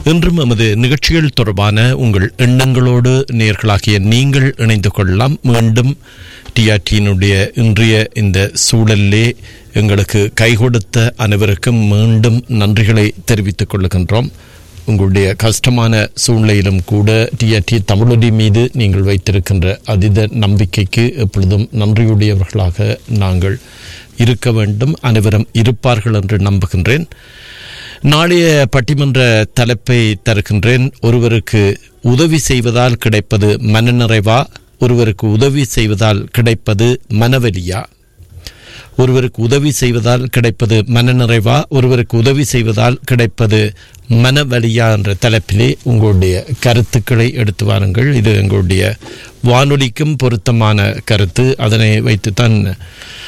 இன்றும் எமது நிகழ்ச்சிகள் தொடர்பான உங்கள் எண்ணங்களோடு நேர்களாகிய நீங்கள் இணைந்து கொள்ளலாம் மீண்டும் டிஆர்டியினுடைய இன்றைய இந்த சூழலிலே எங்களுக்கு கை கொடுத்த அனைவருக்கும் மீண்டும் நன்றிகளை தெரிவித்துக் கொள்ளுகின்றோம் உங்களுடைய கஷ்டமான சூழ்நிலையிலும் கூட டிஆர்டி தமிழொலி மீது நீங்கள் வைத்திருக்கின்ற அதீத நம்பிக்கைக்கு எப்பொழுதும் நன்றியுடையவர்களாக நாங்கள் இருக்க வேண்டும் அனைவரும் இருப்பார்கள் என்று நம்புகின்றேன் நாளைய பட்டிமன்ற தலைப்பை தருகின்றேன் ஒருவருக்கு உதவி செய்வதால் கிடைப்பது மனநிறைவா ஒருவருக்கு உதவி செய்வதால் கிடைப்பது மனவலியா ஒருவருக்கு உதவி செய்வதால் கிடைப்பது மனநிறைவா ஒருவருக்கு உதவி செய்வதால் கிடைப்பது மனவலியா என்ற தலைப்பிலே உங்களுடைய கருத்துக்களை எடுத்து வாருங்கள் இது எங்களுடைய வானொலிக்கும் பொருத்தமான கருத்து அதனை வைத்துத்தான்